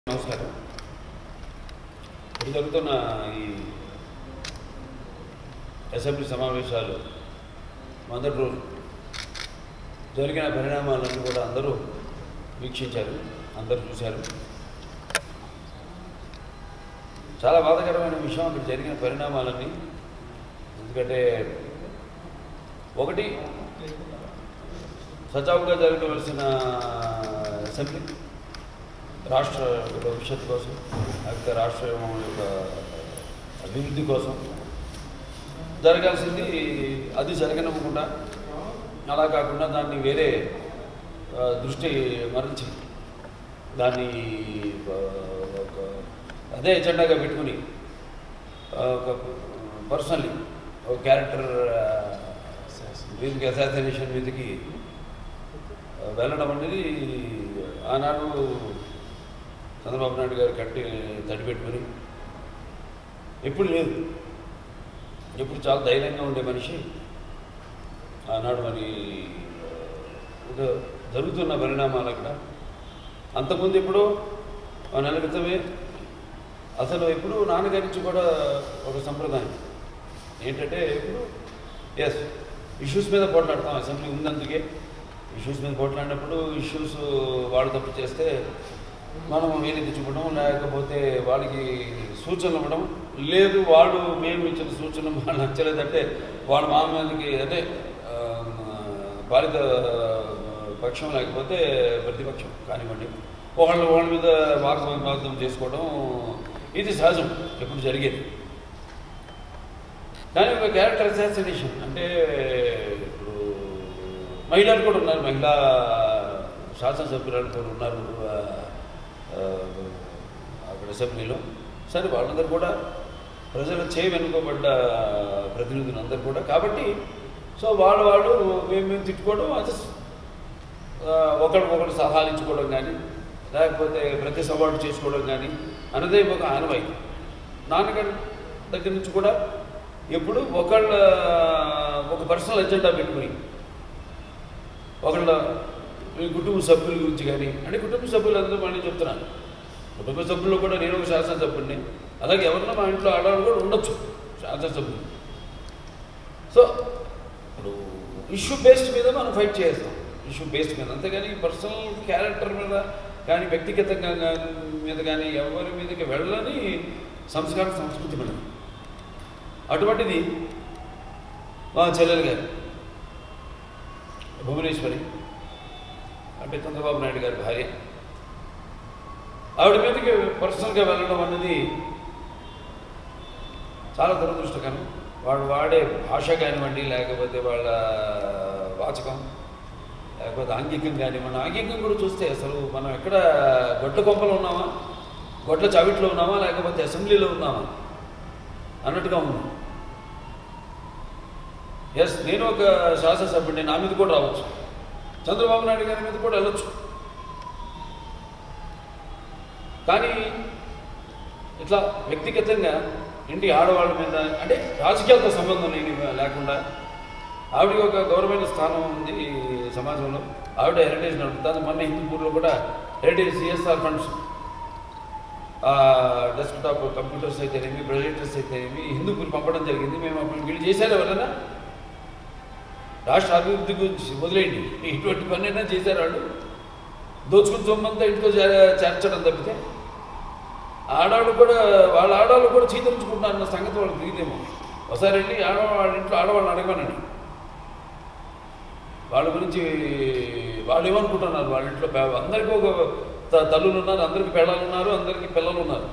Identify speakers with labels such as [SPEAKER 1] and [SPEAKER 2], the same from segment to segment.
[SPEAKER 1] నమస్కారం ఇప్పుడు జరుగుతున్న ఈ అసెంబ్లీ సమావేశాలు మొదటి రోజు జరిగిన పరిణామాలన్నీ కూడా అందరూ వీక్షించారు అందరూ చూశారు చాలా బాధాకరమైన విషయం అక్కడ జరిగిన పరిణామాలన్నీ ఎందుకంటే ఒకటి సజావుగా జరగవలసిన అసెంబ్లీ రాష్ట్ర భవిష్యత్తు కోసం లేకపోతే రాష్ట్ర యొక్క అభివృద్ధి కోసం జరగాల్సింది అది జరగనివ్వకుండా అలా కాకుండా దాన్ని వేరే ఆ, దృష్టి మరల్చి దాన్ని ఆ, ఒక అదే ఎజెండాగా పెట్టుకుని ఆ, ఒక పర్సనలీ ఒక క్యారెక్టర్ వీరికి అసాసినేషన్ మీదకి ఆ, వెళ్ళడం అనేది ఆనాడు చంద్రబాబు నాయుడు గారు కట్టి తడిపెట్టుకుని ఎప్పుడు లేదు ఎప్పుడు చాలా ధైర్యంగా ఉండే మనిషి ఆనాడు మరి ఆ, ఒక జరుగుతున్న పరిణామాలు అక్కడ అంతకుముందు ఎప్పుడో ఆ నెల క్రితమే అసలు ఎప్పుడు నాన్నగారి నుంచి కూడా ఒక సంప్రదాయం ఏంటంటే ఇప్పుడు ఎస్ ఇష్యూస్ మీద పోట్లాడతాం అసెంబ్లీ ఉందందుకే ఇష్యూస్ మీద పోట్లాడినప్పుడు ఇష్యూస్ వాళ్ళు తప్పు చేస్తే మనం వేరే తెచ్చుకోవడం లేకపోతే వాళ్ళకి సూచనలు ఇవ్వడం లేదు వాళ్ళు మేము ఇచ్చిన సూచనలు వాళ్ళు నచ్చలేదంటే వాళ్ళు మా మీదకి అంటే ఆ, బాధిత పక్షం లేకపోతే ప్రతిపక్షం కానివ్వండి వాళ్ళ వాళ్ళ మీద వాగ్వాదం చేసుకోవడం ఇది సహజం ఎప్పుడు జరిగేది కానీ ఒక క్యారెక్టర్ అసాసినేషన్ అంటే ఇప్పుడు మహిళలు కూడా ఉన్నారు మహిళా శాసనసభ్యురాలు కూడా ఉన్నారు ఆ, ఆ, అక్కడ అసెంబ్లీలో సరే వాళ్ళందరూ కూడా ప్రజల చేయి వెనుకబడ్డ ప్రతినిధులు అందరూ కూడా కాబట్టి సో వాళ్ళు వాళ్ళు మేము మేము తిట్టుకోవడం అది ఒకరు ఒకరు సలహాలు ఇచ్చుకోవడం కానీ లేకపోతే ప్రతి సవాళ్ళు చేసుకోవడం కానీ అన్నదే ఒక ఆనవాయి నాన్నగారి దగ్గర నుంచి కూడా ఎప్పుడు ఒకళ్ళ ఒక పర్సనల్ ఎజెండా పెట్టుకుని ఒకళ్ళ ఈ కుటుంబ సభ్యుల గురించి కానీ అంటే కుటుంబ సభ్యులు అందరూ మళ్ళీ చెప్తున్నాను కుటుంబ సభ్యుల్లో కూడా నేను ఒక శాసనసభ్యుడిని అలాగే ఎవరన్నా మా ఇంట్లో ఆడవాళ్ళు కూడా ఉండొచ్చు శాసనసభ్యులు సో ఇప్పుడు ఇష్యూ బేస్డ్ మీద మనం ఫైట్ చేస్తాం ఇష్యూ బేస్డ్ మీద అంతేగాని పర్సనల్ క్యారెక్టర్ మీద కానీ వ్యక్తిగతంగా గా- మీద కానీ ఎవరి మీదకి వెళ్ళని సంస్కార సంస్కృతి మనది అటువంటిది మా చెల్లెలు గారు భువనేశ్వరి అంటే చంద్రబాబు నాయుడు గారి భార్య ఆవిడ మీదకి పర్సనల్గా వెళ్ళడం అన్నది చాలా దురదృష్టకరం వాళ్ళు వాడే భాష కానివ్వండి లేకపోతే వాళ్ళ వాచకం లేకపోతే ఆంగికం కానివ్వండి ఆంగికం కూడా చూస్తే అసలు మనం ఎక్కడ గొడ్ల కొంపలో ఉన్నామా గొడ్ల చవిట్లో ఉన్నామా లేకపోతే అసెంబ్లీలో ఉన్నామా అన్నట్టుగా ఉంది ఎస్ నేను ఒక శాసనసభ్యుడిని నా మీద కూడా రావచ్చు చంద్రబాబు నాయుడు గారి మీద కూడా వెళ్ళొచ్చు కానీ ఇట్లా వ్యక్తిగతంగా ఇంటి ఆడవాళ్ళ మీద అంటే రాజకీయాలతో సంబంధం లేని లేకుండా ఆవిడకి ఒక గౌరవమైన స్థానం ఉంది ఈ సమాజంలో ఆవిడ హెరిటేజ్ నడుపుతుంది మొన్న హిందూపూర్లో కూడా heritage CSR funds desktop computers అయితేనేమి ప్రొజెక్టర్స్ అయితేనేమి హిందూపూర్ పంపడం జరిగింది మేము అప్పుడు వీళ్ళు చేశారు ఎవరైనా రాష్ట్ర అభివృద్ధి గురించి వదిలేయండి ఇటువంటి పని అయినా చేశారు వాళ్ళు దోచుకుని సొమ్మంతా ఇంట్లో చేర- చేర్చడం తప్పితే ఆడవాళ్ళు కూడా వాళ్ళ ఆడవాళ్ళు కూడా చీతరించుకుంటున్నారు అన్న సంగతి వాళ్ళకి తెలియదేమో ఒకసారి వెళ్ళి ఆడవాళ్ళ వాళ్ళ ఇంట్లో ఆడవాళ్ళని అడగమనండి వాళ్ళ గురించి వాళ్ళు ఏమనుకుంటున్నారు వాళ్ళ ఇంట్లో పే- అందరికీ ఒక త- తల్లులు ఉన్నారు అందరికీ పిల్లలు ఉన్నారు అందరికీ పిల్లలు ఉన్నారు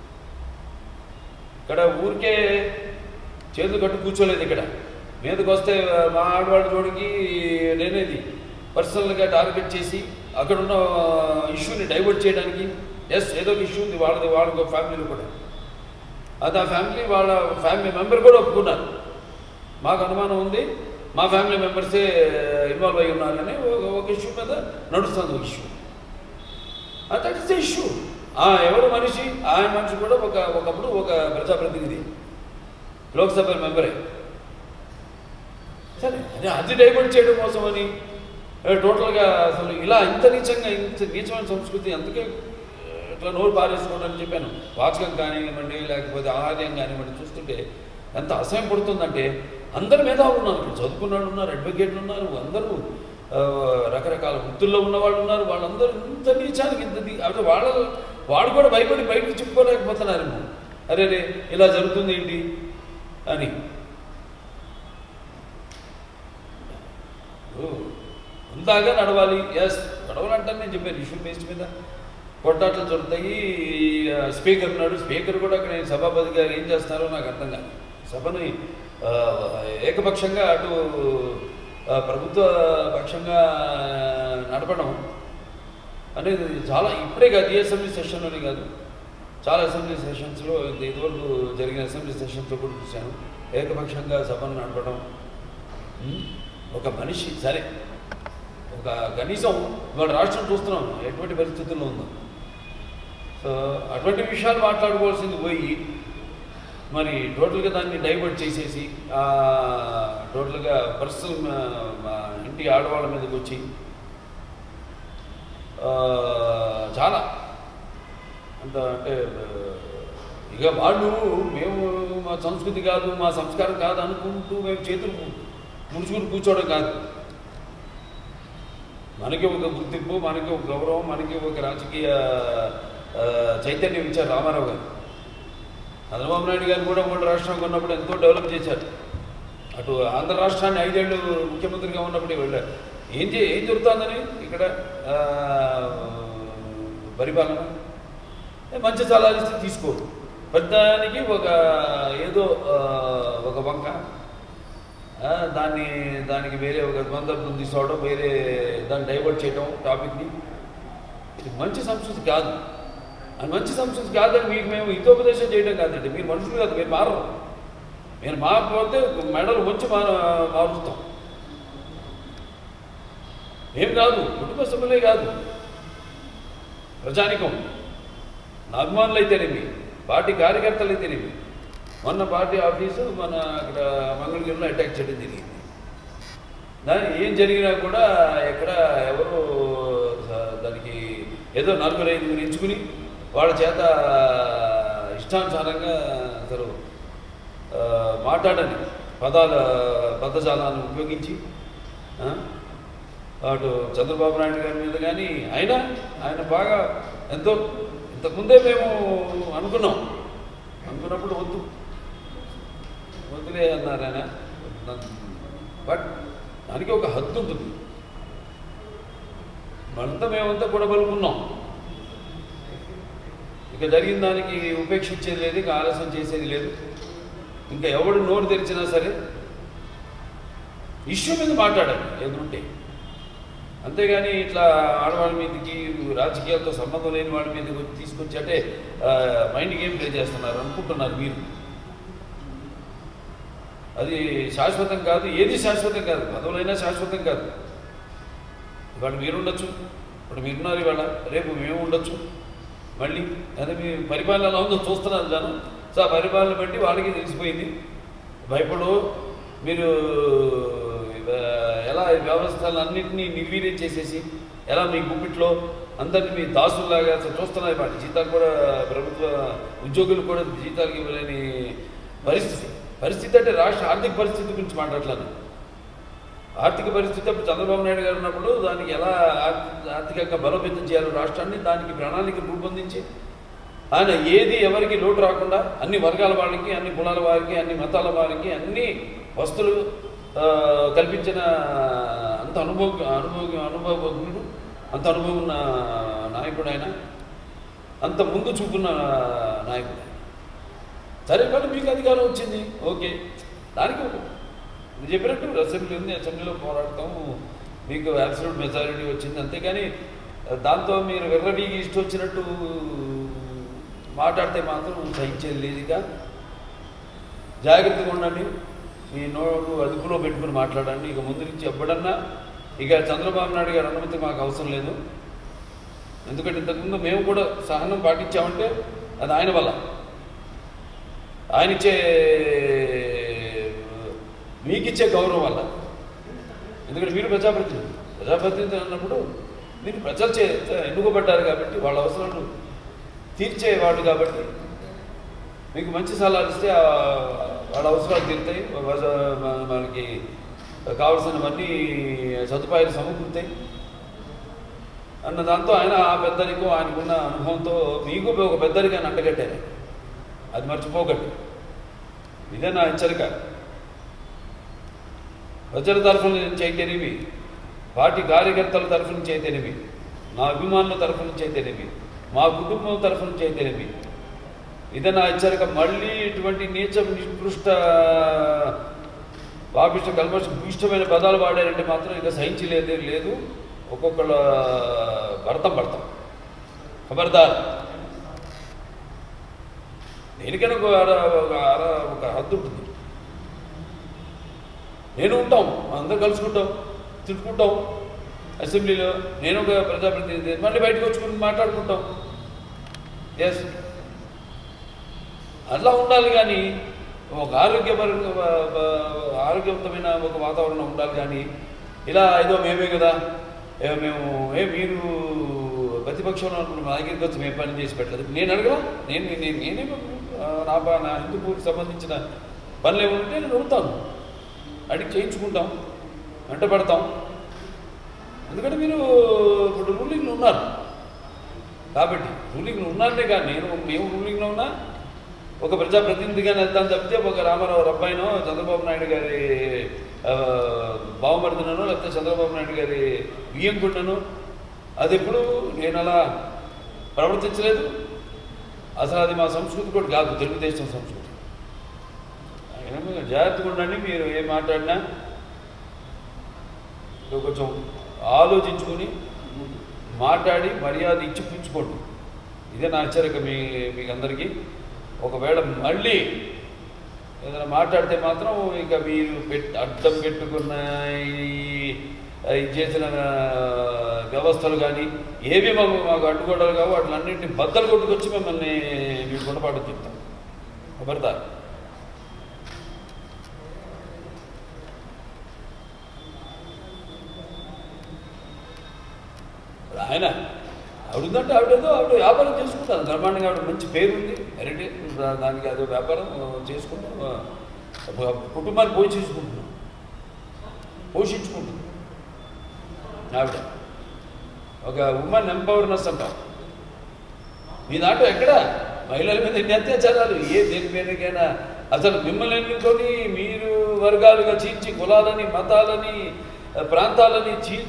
[SPEAKER 1] ఇక్కడ ఊరికే చేతులు కట్టు కూర్చోలేదు ఇక్కడ మీదకి వస్తే మా ఆడవాళ్ళ జోడికి నేనేది పర్సనల్గా టార్గెట్ చేసి అక్కడ ఉన్న ఇష్యూని డైవర్ట్ చేయడానికి ఎస్ ఏదో ఒక ఇష్యూ ఉంది వాళ్ళది వాళ్ళ ఫ్యామిలీలో కూడా అది ఆ ఫ్యామిలీ వాళ్ళ ఫ్యామిలీ మెంబర్ కూడా ఒప్పుకున్నారు మాకు అనుమానం ఉంది మా ఫ్యామిలీ మెంబర్సే ఇన్వాల్వ్ అయి ఉన్నారని ఒక- ఒక ఇష్యూ మీద నడుస్తుంది ఒక issue that is the issue ఎవరు మనిషి ఆయన మనిషి కూడా ఒక ఒకప్పుడు ఒక ప్రజాప్రతినిధి లోక్సభ మెంబరే సరే అది అది డైవర్ట్ చేయడం కోసం అని టోటల్గా అసలు ఇలా ఇంత నీచంగా ఇంత నీచమైన సంస్కృతి అందుకే ఇట్లా నోరు పారేసుకోవడం అని చెప్పాను వాచకం కానివ్వండి లేకపోతే ఆహార్యం కానివ్వండి చూస్తుంటే ఎంత అసహ్యం పడుతుందంటే అందరి మీద ఉన్నారు ఇక్కడ చదువుకున్నాడు ఉన్నారు అడ్వకేట్లు ఉన్నారు అందరూ ఆ, రకరకాల వృత్తుల్లో ఉన్న వాళ్ళు ఉన్నారు వాళ్ళందరూ ఇంత నీచానికి ఇంత ది- అంటే వాళ్ళ వాళ్ళు కూడా భయపడి బయటకు చెప్పుకోలేకపోతున్నారు అరే రే ఇలా జరుగుతుంది ఏంటి అని ఓ, అందాగా నడవాలి ఎస్ నడవాలంటాను నేను చెప్పాను ఇష్యూ బేస్ మీద కొట్టాట్లు జరుగుతాయి ఆ, స్పీకర్ ఉన్నాడు స్పీకర్ కూడా అక్కడ సభాపతిగా ఏం చేస్తున్నారో నాకు అర్థం కాదు సభని ఆ, ఏకపక్షంగా అటు ఆ, ప్రభుత్వ పక్షంగా నడపడం అనేది చాలా ఇప్పుడే కాదు ఈ అసెంబ్లీ సెషన్లోనే కాదు చాలా అసెంబ్లీ సెషన్స్లో ఇది ఇదివరకు జరిగిన అసెంబ్లీ సెషన్స్లో కూడా చూశాను ఏకపక్షంగా సభను నడపడం ఉమ్, ఒక మనిషి సరే ఒక కనీసం ఇవాళ రాష్ట్రం చూస్తున్నాం ఎటువంటి పరిస్థితుల్లో ఉందో సో అటువంటి విషయాలు మాట్లాడుకోవాల్సింది పోయి మరి టోటల్గా దాన్ని డైవర్ట్ చేసేసి ఆ, టోటల్గా పర్సనల్ మా ఇంటి ఆడవాళ్ళ మీదకి వచ్చి ఆ, చాలా అంత అంటే ఆ, ఇక వాళ్ళు మేము మా సంస్కృతి కాదు మా సంస్కారం కాదు అనుకుంటూ మేము చేతులు ముడుచుకుని కూర్చోవడం కాదు మనకి ఒక గుర్తింపు మనకి ఒక గౌరవం మనకి ఒక రాజకీయ ఆ, చైతన్యం ఇచ్చారు రామారావు గారు చంద్రబాబు నాయుడు గారు కూడా మూడు రాష్ట్రంగా ఉన్నప్పుడు ఎంతో డెవలప్ చేశారు అటు ఆంధ్ర రాష్ట్రాన్ని ఐదేళ్ళు ముఖ్యమంత్రిగా ఉన్నప్పుడు వెళ్ళారు ఏం చే ఏం జరుగుతుందని ఇక్కడ ఆ, పరిపాలన ఏ మంచి సలహాలు ఇస్తే తీసుకోరు పెద్దానికి ఒక ఏదో ఆ, ఒక వంక ఆ, దాన్ని దానికి వేరే ఒక సందర్భం తీసుకోవడం వేరే దాన్ని డైవర్ట్ చేయడం టాపిక్ని ఇది మంచి సంస్కృతి కాదు అది మంచి సంస్కృతి కాదని మీకు మేము హితోపదేశం చేయడం కాదండి మీరు మనుషులు కాదు మీరు మారరు మీరు మారకపోతే మెడలు వచ్చి మార మారుస్తాం ఏం కాదు కుటుంబ సభ్యులే కాదు ప్రజానికం నా అభిమానులు అయితేనేమి పార్టీ కార్యకర్తలు అయితేనేమి మొన్న పార్టీ ఆఫీసు మన అక్కడ మంగళగిరిలో అటాక్ చేయడం జరిగింది దాని ఏం జరిగినా కూడా ఎక్కడ ఎవరు స- దానికి ఏదో నలుగురు ఐదుగురు ఎంచుకుని వాళ్ళ చేత ఇష్టానుసారంగా అసలు ఆ, మాట్లాడని పదాల పదజాలాన్ని ఉపయోగించి ఆ, అటు చంద్రబాబు నాయుడు గారి మీద కానీ ఆయన ఆయన బాగా ఎంతో ఇంతకుముందే మేము అనుకున్నాం అనుకున్నప్పుడు వద్దు వద్దులే అన్నారు ఆయన బట్ దానికి ఒక హద్దు ఉంటుంది మనంతా మేమంతా కూడా పలుకున్నాం ఇక జరిగిన దానికి ఉపేక్షించేది లేదు ఇక ఆలస్యం చేసేది లేదు ఇంకా ఎవడు నోరు తెరిచినా సరే ఇష్యూ మీద మాట్లాడాలి ఎదురుంటే అంతేగాని ఇట్లా ఆడవాళ్ళ మీదకి రాజకీయాలతో సంబంధం లేని వాళ్ళ మీదకి వచ్చి తీసుకొచ్చి అంటే ఆ, మైండ్ గేమ్ ప్లే చేస్తున్నారు అనుకుంటున్నారు మీరు అది శాశ్వతం కాదు ఏది శాశ్వతం కాదు పదవులైనా శాశ్వతం కాదు ఇవాళ మీరు ఉండొచ్చు ఇప్పుడు మీరున్నారు ఇవాళ రేపు మేము ఉండొచ్చు మళ్ళీ అదే మీ పరిపాలన ఎలా ఉందో చూస్తున్నారు జనం సో ఆ పరిపాలన బట్టి వాళ్ళకి తెలిసిపోయింది భయపడు మీరు ఆ, ఎలా ఈ వ్యవస్థలన్నింటినీ నిర్వీర్యం చేసేసి ఎలా మీ గుప్పిట్లో అందరినీ మీ దాసుల్లాగా అసలు చూస్తున్నారు వాటి జీతాలు కూడా ప్రభుత్వ ఉద్యోగులు కూడా జీతాలకు ఇవ్వలేని పరిస్థితి పరిస్థితి అంటే రాష్ట్ర ఆర్థిక పరిస్థితి గురించి మాట్లాడలేదు ఆర్థిక పరిస్థితి అప్పుడు చంద్రబాబు నాయుడు గారు ఉన్నప్పుడు దానికి ఎలా ఆర్థి- ఆర్థికంగా బలోపేతం చేయాలో రాష్ట్రాన్ని దానికి ప్రణాళిక రూపొందించి ఆయన ఏది ఎవరికి లోటు రాకుండా అన్ని వర్గాల వాళ్ళకి అన్ని కులాల వారికి అన్ని మతాల వారికి అన్ని వస్తువులు ఆ, కల్పించిన అంత అనుభవ అనుభవ అనుభవజ్ఞుడు అంత అనుభవం ఉన్న నాయకుడు ఆయన అంత ముందు చూపున్న నాయకుడు ఆయన సరే కానీ మీకు అధికారం వచ్చింది ఓకే దానికి ఒక- మీరు చెప్పినట్టు అసెంబ్లీ ఉంది అసెంబ్లీలో పోరాడతాం మీకు అబ్సల్యూట్ మెజారిటీ వచ్చింది అంతేగాని దాంతో మీరు విర్రవీగి ఇష్టం వచ్చినట్టు మాట్లాడితే మాత్రం సహించేది లేదుగా జాగ్రత్తగా ఉండండి మీ నోరు అదుపులో పెట్టుకుని మాట్లాడండి ఇక ముందు నుంచి ఎప్పుడన్నా ఇక చంద్రబాబు నాయుడు గారి అనుమతి మాకు అవసరం లేదు ఎందుకంటే ఇంతకుముందు మేము కూడా సహనం పాటించామంటే అది ఆయన వల్ల ఆయన ఇచ్చే మీకిచ్చే గౌరవం వల్ల ఎందుకంటే మీరు ప్రజాప్రతినిధి ప్రజాప్రతినిధి అన్నప్పుడు మీరు ప్రజలు చే ఎన్నుకోబడ్డారు కాబట్టి వాళ్ళ అవసరాలు తీర్చేవాడు కాబట్టి మీకు మంచి సలహాలు ఇస్తే ఆ వాళ్ళ అవసరాలు తీరుతాయి వా- మన- మనకి కావలసినవన్నీ సదుపాయాలు సమకూరుతాయి అన్న దాంతో ఆయన ఆ పెద్దరికం ఆయనకున్న అనుభవంతో మీకు ఒక పెద్దరిగా అంటగట్టారు అది మర్చిపోకండి ఇదే నా హెచ్చరిక ప్రజల తరఫున నుంచి అయితేనేమి పార్టీ కార్యకర్తల తరఫు నుంచి అయితేనేమి నా అభిమానుల తరఫు నుంచి అయితేనేమి మా కుటుంబం తరఫు నుంచి అయితేనేమి ఇదే నా హెచ్చరిక మళ్ళీ ఇటువంటి నీచ నికృష్ట పాపిష్ట కల్మష భూయిష్టమైన పదాలు వాడారంటే మాత్రం ఇంకా సహించలేదే లేదు ఒక్కొక్కళ్ళ భర్తం భర్తం ఖబర్దార్ దేనికైనా ఒక అర- ఒక అర- ఒక హద్దు ఉంటుంది నేను ఉంటాం అందరం కలుసుకుంటాం తిట్టుకుంటాం అసెంబ్లీలో నేను ఒక ప్రజాప్రతినిధి మళ్ళీ బయటకు వచ్చుకుని మాట్లాడుకుంటాం ఎస్ అట్లా ఉండాలి కానీ ఒక ఆరోగ్యపరంగా బ- బ- ఆరోగ్యవంతమైన ఒక వాతావరణం ఉండాలి కానీ ఇలా ఏదో మేమే కదా ఏ మేము ఏ మీరు ప్రతిపక్షంలో ఉన్నప్పుడు మా దగ్గరికి వచ్చి మేము పని చేసి పెట్టలేదు నేను అడగలా నేను నేను నేనే ఆ, నా ప- నా హిందూపూర్కి సంబంధించిన పనులు ఏమంటే నేను అడుగుతాను అడిగి చేయించుకుంటాం వెంట పెడతాం ఎందుకంటే మీరు ఇప్పుడు రూలింగ్లో ఉన్నారు కాబట్టి రూలింగ్లో ఉన్నారనే కానీ నేను మేము రూలింగ్లో ఉన్నా ఒక ప్రజాప్రతినిధిగానే వెళ్తాను తప్పితే ఒక రామారావు రబ్బాయినో చంద్రబాబు నాయుడు గారి ఆ, బావమర్దినో లేకపోతే చంద్రబాబు నాయుడు గారి బియ్యంకుండను అది ఎప్పుడు నేను అలా ప్రవర్తించలేదు అసలు అది మా సంస్కృతి కూడా కాదు తెలుగుదేశం సంస్కృతి అయినా మీరు జాగ్రత్తగా ఉండండి మీరు ఏం మాట్లాడినా మీరు కొంచెం ఆలోచించుకొని మాట్లాడి మర్యాద ఇచ్చి పుచ్చుకోండి ఇదే నా హెచ్చరిక మీ మీకు అందరికీ ఒకవేళ మళ్ళీ ఏదైనా మాట్లాడితే మాత్రం ఇక మీరు పెట్ అడ్డం పెట్టుకున్న ఈ- ఈ చేసిన వ్యవస్థలు కానీ ఏవి మాకు మాకు అడ్డుగోడలు కావు వాటిలన్నింటినీ బద్దలు కొట్టుకొచ్చి మిమ్మల్ని మీ గుణపాటు చెప్తాం భర్త ఇప్పుడు ఆయన ఆవిడంటే ఆవిడేదో ఆవిడ వ్యాపారం చేసుకుంటారు బ్రహ్మాండంగా ఆవిడ మంచి పేరు ఉంది హెరిటేజ్ దానికి అదో వ్యాపారం ఆ, చేసుకుంటాం ఆ, ఒక కుటుంబాన్ని పోషించుకుంటున్నాం పోషించుకుంటుంది ఆవిడ ఒక ఉమెన్ ఎంపవర్నెస్ అంటాం మీ దాంట్లో ఎక్కడ మహిళల మీద ఎన్ని అత్యాచారాలు ఏ దేని మీదకైనా అసలు మిమ్మల్ని ఎన్నుకొని మీరు వర్గాలుగా చీల్చి కులాలని మతాలని ఆ, ప్రాంతాలని చీ